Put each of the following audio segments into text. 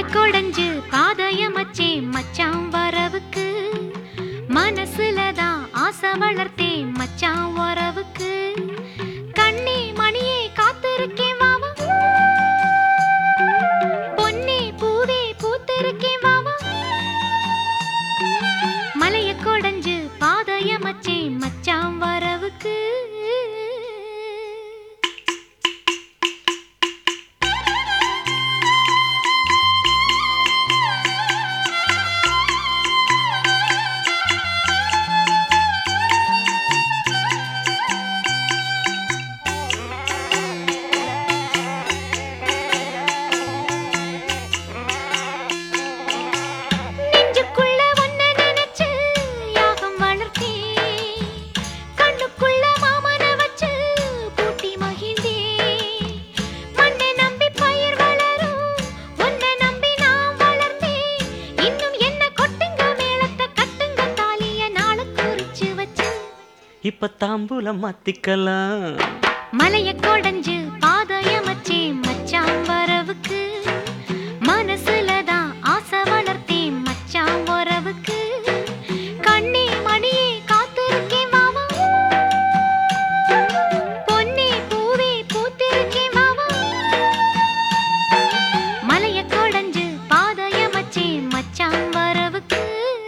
கொடைஞ்சு பாதயமச்சே மச்சான் வரவுக்கு மனசுலதான் ஆசை வளர்த்தே மச்சான் வரவுக்கு கண்ணே மணியே காத்திருக்கேன் வாவா பொன்னே பூவே பூத்திருக்கேன் வாவா மலைய கொடைஞ்சு பாதயமச்சே மச்சான் வரவுக்கு நெஞ்சுக்குள்ள உன்னை நினைச்சு யாகம் வளர்த்தேன். கண்ணுக்குள்ள மாமனை வச்சு பூட்டி மகிழ்ந்தேன். மண்ணை நம்பி பயிர் வளரும், உன்னை நம்பி நான் வளர்ந்தேன். இன்னும் என்ன கொட்டுங்க மேளத்தை கட்டுங்க தாலிய நாளை குறிச்சு வச்சு. இப்ப தாம்பூலம் மாத்திக்கலாம் மலைய கொடைஞ்சு பாதயமச்சே மச்சான் வரவுக்கு மனசுலதான் ஆசை வளர்த்தேன் மச்சான் வரவுக்கு கண்ணே மணியே காத்திருக்கேன் மாமா பொன்னே பூவே பூத்திருக்கேன் மாமா மலைய கொடைஞ்சு பாதயமச்சே மச்சான் வரவுக்கு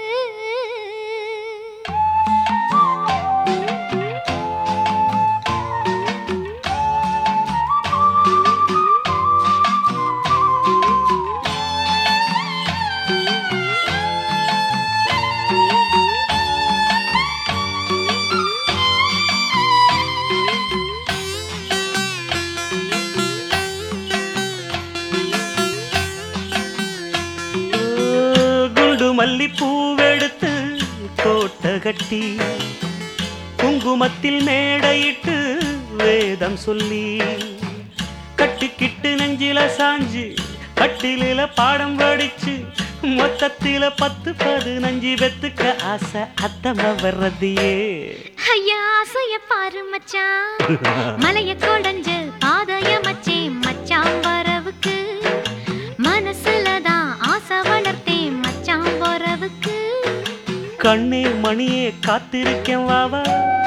குண்டு மல்லி பூவெடுத்து கோட்டை கட்டி குங்குமத்தில் மேடையிட்டு வேதம் சொல்லி கட்டிக்கிட்டு நெஞ்சில சாஞ்சு கட்டிலில பாடம் படிச்சு மொத்தத்தில பத்து பதினஞ்சு வெத்துக்க ஆசை அத்தம வர்றதையே ஐயா ஆசைய பாரு மச்சான் மலைய கொடைஞ்சு பாதைய மச்சே மச்சான் வரவுக்கு மனசுலதான் ஆசை வளர்த்தேன் மச்சான் வரவுக்கு கண்ணே மணியே காத்திருக்கேன் வாவா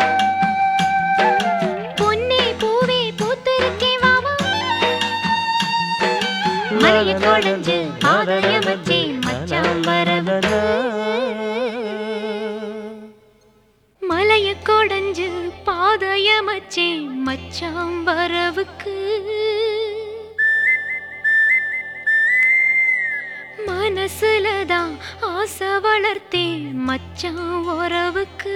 பொன்னே பூவே பூத்திருக்கேன் வாவா மலைய கொடைஞ்சு பாதைய மச்சே மச்சான் வரவுக்கு மலைய கொடைஞ்சு பாதைய மச்சே மச்சான் வரவுக்கு மனசுலதான் ஆசை வளர்த்தேன் மச்சான் உறவுக்கு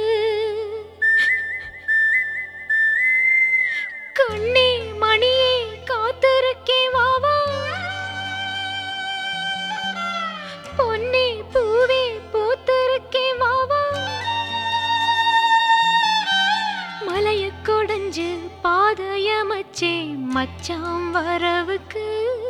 கண்ணே மணியே காத்திருக்கேன் வாவா பொன்னே பூவே பூத்திருக்கேன் வாவா மலைய கொடைஞ்சு பாதைய மச்சே மச்சான் வரவுக்கு